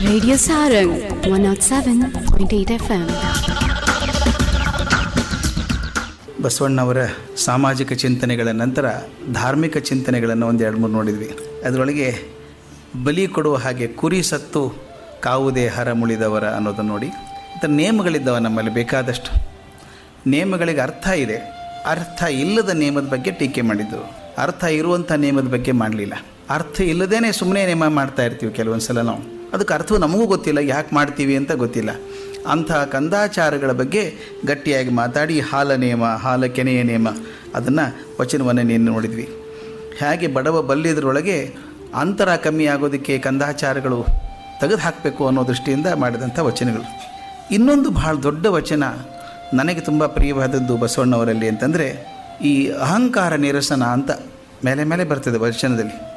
Radio Sarang 107.8 FM. ಬಸವಣ್ಣವರ ಸಾಮಾಜಿಕ ಚಿಂತನೆಗಳ ನಂತರ ಧಾರ್ಮಿಕ ಚಿಂತನೆಗಳನ್ನು ಒಂದು ಎರಡು ಮೂರು ನೋಡಿದ್ವಿ ಅದರೊಳಗೆ ಬಲಿ ಕೊಡುವ ಹಾಗೆ ಕುರಿ ಸತ್ತು ಕಾವುದೇ ಹರ ಮುಳಿದವರ ಅನ್ನೋದನ್ನು ನೋಡಿ ಮತ್ತು ನೇಮಗಳಿದ್ದಾವೆ ನಮ್ಮಲ್ಲಿ ಬೇಕಾದಷ್ಟು ನೇಮಗಳಿಗೆ ಅರ್ಥ ಇದೆ ಅರ್ಥ ಇಲ್ಲದ ನೇಮದ ಬಗ್ಗೆ ಟೀಕೆ ಮಾಡಿದ್ದು ಅರ್ಥ ಇರುವಂಥ ನೇಮದ ಬಗ್ಗೆ ಮಾಡಲಿಲ್ಲ ಅರ್ಥ ಇಲ್ಲದೇನೆ ಸುಮ್ಮನೆ ನೇಮ ಮಾಡ್ತಾ ಇರ್ತೀವಿ ಕೆಲವೊಂದು ಸಲ ನಾವು ಅದಕ್ಕೆ ಅರ್ಥವು ನಮಗೂ ಗೊತ್ತಿಲ್ಲ ಯಾಕೆ ಮಾಡ್ತೀವಿ ಅಂತ ಗೊತ್ತಿಲ್ಲ ಅಂಥ ಕಂದಾಚಾರಗಳ ಬಗ್ಗೆ ಗಟ್ಟಿಯಾಗಿ ಮಾತಾಡಿ ಹಾಲ ನೇಮ ಹಾಲ ಕೆನೆಯ ನೇಮ ಅದನ್ನು ವಚನವನ್ನು ನೀನು ನೋಡಿದ್ವಿ ಹೇಗೆ ಬಡವ ಬಲ್ಲಿದ್ರೊಳಗೆ ಅಂತರ ಕಮ್ಮಿ ಆಗೋದಕ್ಕೆ ಕಂದಾಚಾರಗಳು ತೆಗೆದು ಹಾಕಬೇಕು ಅನ್ನೋ ದೃಷ್ಟಿಯಿಂದ ಮಾಡಿದಂಥ ವಚನಗಳು ಇನ್ನೊಂದು ಬಹಳ ದೊಡ್ಡ ವಚನ ನನಗೆ ತುಂಬ ಪ್ರಿಯವಾದದ್ದು ಬಸವಣ್ಣವರಲ್ಲಿ ಅಂತಂದರೆ ಈ ಅಹಂಕಾರ ನಿರಸನ ಅಂತ ಮೇಲೆ ಮೇಲೆ ಬರ್ತದೆ ವಚನದಲ್ಲಿ